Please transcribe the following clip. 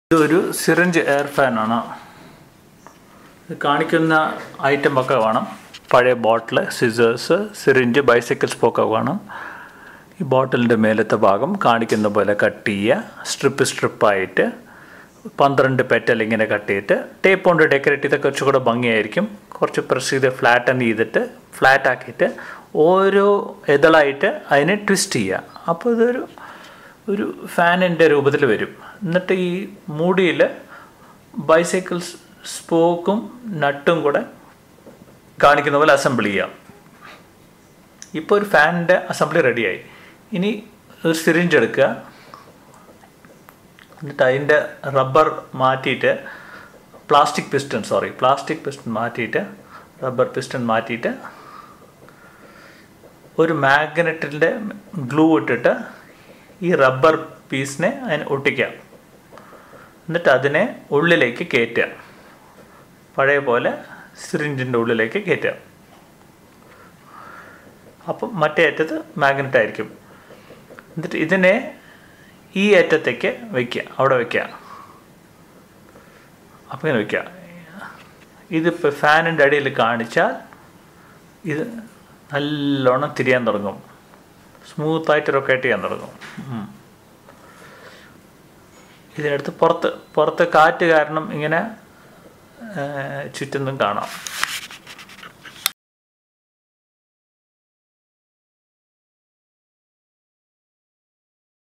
ഇതൊരു syringe air ഫാനാണ് ഇത് കാണിക്കുന്ന ഐറ്റം ഒക്കെ വേണം പഴയ bottle scissors syringe bicycle spoke വേണം ഈ ബോട്ടിലിൻ്റെ മേലത്തെ ഭാഗം കാണിക്കുന്ന പോലെ കട്ട് ചെയ്യുക സ്ട്രിപ്പ് സ്ട്രിപ്പായിട്ട് പന്ത്രണ്ട് പെറ്റൽ ഇങ്ങനെ കട്ട് ചെയ്തിട്ട് ടേപ്പ് കൊണ്ട് ഡെക്കറേറ്റ് ചെയ്താൽ കുറച്ചുകൂടെ ഭംഗിയായിരിക്കും കുറച്ച് പ്രസ് ചെയ്ത് ഫ്ലാറ്റൻ ചെയ്തിട്ട് ഫ്ലാറ്റ് ആക്കിയിട്ട് ഓരോ ഇതളായിട്ട് അതിനെ ട്വിസ്റ്റ് ചെയ്യുക അപ്പോൾ ഇതൊരു ഒരു ഫാനിൻ്റെ രൂപത്തിൽ വരും എന്നിട്ട് ഈ മൂടിയിൽ ബൈസൈക്കിൾ സ്പോക്കും നട്ടും കൂടെ കാണിക്കുന്ന പോലെ അസംബിൾ ചെയ്യാം ഇപ്പോൾ ഒരു ഫാനിൻ്റെ അസംബ്ലി റെഡിയായി ഇനി ഒരു സിറിഞ്ച് എടുക്കുക എന്നിട്ട് അതിൻ്റെ റബ്ബർ മാറ്റിയിട്ട് plastic piston sorry plastic piston മാറ്റിയിട്ട് റബ്ബർ പിസ്റ്റൺ മാറ്റിയിട്ട് ഒരു മാഗ്നറ്റിൻ്റെ ഗ്ലൂ ഇട്ടിട്ട് ഈ റബ്ബർ പീസിനെ അതിന് ഒട്ടിക്കാം എന്നിട്ട് അതിനെ ഉള്ളിലേക്ക് കയറ്റുക പഴയ പോലെ സിറിഞ്ചിൻ്റെ ഉള്ളിലേക്ക് കയറ്റുക അപ്പം മറ്റേ അറ്റത്ത് മാഗ്നറ്റ് ആയിരിക്കും എന്നിട്ട് ഇതിനെ ഈ അറ്റത്തേക്ക് വയ്ക്കുക അവിടെ വയ്ക്കുക അപ്പം ഇങ്ങനെ വയ്ക്കുക ഇതിപ്പോൾ ഫാനിൻ്റെ അടിയിൽ കാണിച്ചാൽ ഇത് നല്ലോണം തിരിയാൻ തുടങ്ങും സ്മൂത്തായിട്ട് റൊക്കേറ്റ് ചെയ്യാൻ തുടങ്ങും ഉം. ഇതിനടുത്ത് പുറത്ത് പുറത്ത് കാറ്റ് കാരണം ഇങ്ങനെ ചുറ്റുന്നും കാണാം